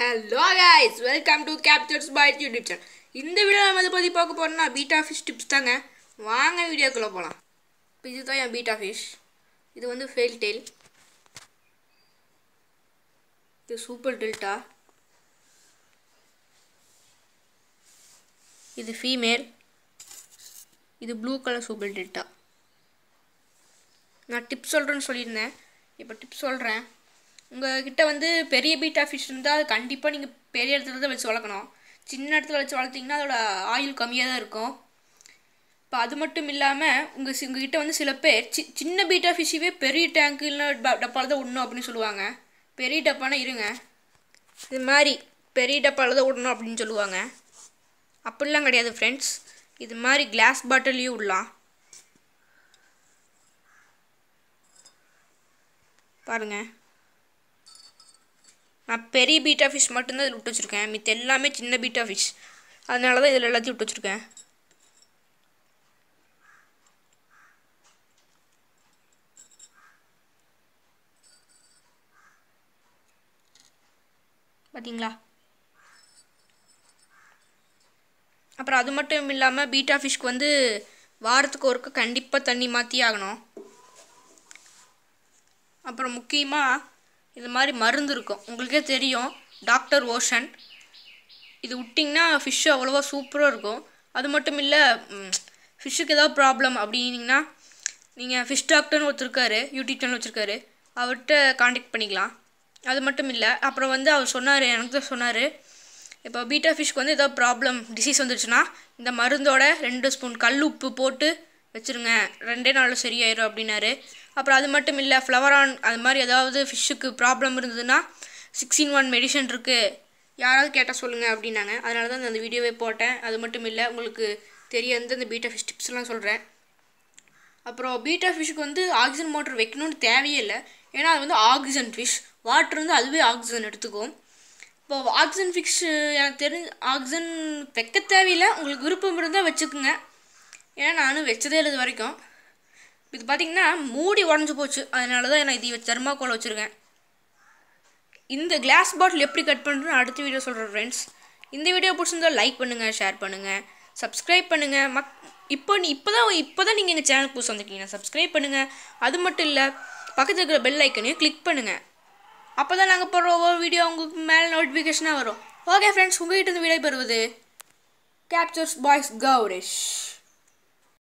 hello guys welcome to captures boys YouTube channel இந்த வீடியோ நம்ம எதை பற்றி பார்க்க போறோம்னா பீட்டா ஃபிஷ் டிப்ஸ் தாங்க வாங்க வீடியோக்குள்ளே போகலாம் இப்போ இதுதான் என் பீட்டா ஃபிஷ் இது வந்து ஃபெயில் டெயில் இது சூப்பர் டெல்டா இது ஃபீமேல் இது ப்ளூ கலர் சூப்பர் டெல்டா நான் டிப்ஸ் சொல்கிறேன்னு சொல்லியிருந்தேன் இப்போ டிப்ஸ் சொல்கிறேன் உங்ககிட்ட வந்து பெரிய பீட்டா ஃபிஷ் இருந்தால் அது கண்டிப்பாக நீங்கள் பெரிய இடத்துல தான் வச்சு வளர்க்கணும் சின்ன இடத்துல வச்சு வளர்த்திங்கன்னா அதோட ஆயுள் கம்மியாக தான் இருக்கும் இப்போ அது மட்டும் இல்லாமல் உங்கள் சி உங்ககிட்ட வந்து சில பேர் சி சின்ன பீட்டா ஃபிஷ்ஷுவே பெரிய டேங்க்கு இல்லை டப்பாவில் தான் விடணும் அப்படின்னு சொல்லுவாங்க பெரிய டப்பானா இருங்க இது மாதிரி பெரிய டப்பாவில் தான் விடணும் அப்படின்னு சொல்லுவாங்க அப்படிலாம் கிடையாது ஃப்ரெண்ட்ஸ் இது மாதிரி கிளாஸ் பாட்டிலையும் விடலாம் பாருங்கள் நான் பெரிய பீட்டா ஃபிஷ் மட்டும்தான் இதில் விட்டு வச்சுருக்கேன் மித்த எல்லாமே சின்ன பீட்டா ஃபிஷ் அதனால தான் இதில் எல்லாத்தையும் விட்டு வச்சுருக்கேன் பார்த்தீங்களா அப்புறம் அது மட்டும் இல்லாமல் பீட்டா ஃபிஷ்க்கு வந்து வாரத்துக்கு ஒருக்க கண்டிப்பாக தண்ணி மாற்றி ஆகணும் அப்புறம் முக்கியமாக இது மாதிரி மருந்து இருக்கும் உங்களுக்கே தெரியும் டாக்டர் ஓஷன் இது விட்டிங்கன்னா ஃபிஷ்ஷு அவ்வளோவா சூப்பராக இருக்கும் அது மட்டும் இல்லை ஃபிஷ்ஷுக்கு ஏதாவது ப்ராப்ளம் அப்படின்னீங்கன்னா நீங்கள் ஃபிஷ் டாக்டர்னு ஒருத்தருக்காரு யூடியூப் சேனல் வச்சுருக்காரு அவர்கிட்ட காண்டாக்ட் பண்ணிக்கலாம் அது மட்டும் இல்லை அப்புறம் வந்து அவர் சொன்னார் எனக்கு தான் சொன்னார் இப்போ பீட்டா ஃபிஷ்க்கு வந்து ஏதாவது ப்ராப்ளம் டிசீஸ் வந்துருச்சுன்னா இந்த மருந்தோட ரெண்டு ஸ்பூன் கல் உப்பு போட்டு வச்சுருங்க ரெண்டே நாளில் சரியாயிரும் அப்படின்னாரு அப்புறம் அது மட்டும் இல்லை ஃப்ளவரான் அது மாதிரி ஏதாவது ஃபிஷ்ஷுக்கு ப்ராப்ளம் இருந்ததுன்னா சிக்ஸ்டின் ஒன் மெடிசன் இருக்குது யாராவது கேட்டால் சொல்லுங்கள் அப்படின்னாங்க அதனால தான் அந்த வீடியோவே போட்டேன் அது மட்டும் இல்லை உங்களுக்கு தெரிய வந்து இந்த பீட்டா ஃபிஷ் டிப்ஸ்லாம் சொல்கிறேன் அப்புறம் பீட்டா ஃபிஷ்ஷுக்கு வந்து ஆக்சிஜன் மோட்டர் வைக்கணும்னு தேவையே இல்லை ஏன்னா அது வந்து ஆக்சிஜன் ஃபிஷ் வாட்டர் வந்து அதுவே ஆக்சிஜன் எடுத்துக்கும் இப்போ ஆக்சிஜன் ஃபிஷ் எனக்கு தெரிஞ்சு ஆக்சிஜன் வைக்க தேவையில்லை உங்களுக்கு விருப்பம் இருந்தால் வச்சுக்கோங்க ஏன்னா நானும் வச்சதே இல்லை இது வரைக்கும் இது பார்த்திங்கன்னா மூடி உடஞ்சி போச்சு அதனால தான் நான் இது தெர்மாக்கோல் வச்சுருக்கேன் இந்த கிளாஸ் பாட்டில் எப்படி கட் பண்ணுறேன்னு அடுத்த வீடியோ சொல்கிறேன் ஃப்ரெண்ட்ஸ் இந்த வீடியோ பிடிச்சிருந்தால் லைக் பண்ணுங்கள் ஷேர் பண்ணுங்கள் சப்ஸ்கிரைப் பண்ணுங்கள் மக் இப்போ நீ இப்போ தான் இப்போ தான் நீங்கள் எங்கள் சேனல் புதுசு வந்திருக்கீங்க சப்ஸ்கிரைப் பண்ணுங்கள் அது மட்டும் இல்லை பக்கத்தில் இருக்கிற பெல் ஐக்கனையும் கிளிக் பண்ணுங்கள் அப்போ தான் நாங்கள் போடுற ஒவ்வொரு வீடியோ உங்களுக்கு மேலே நோட்டிஃபிகேஷனாக வரும் ஓகே ஃப்ரெண்ட்ஸ் உங்கள்கிட்ட இருந்து விடை பெறுவது கேப்சர்ஸ் பாய்ஸ் கௌரிஷ்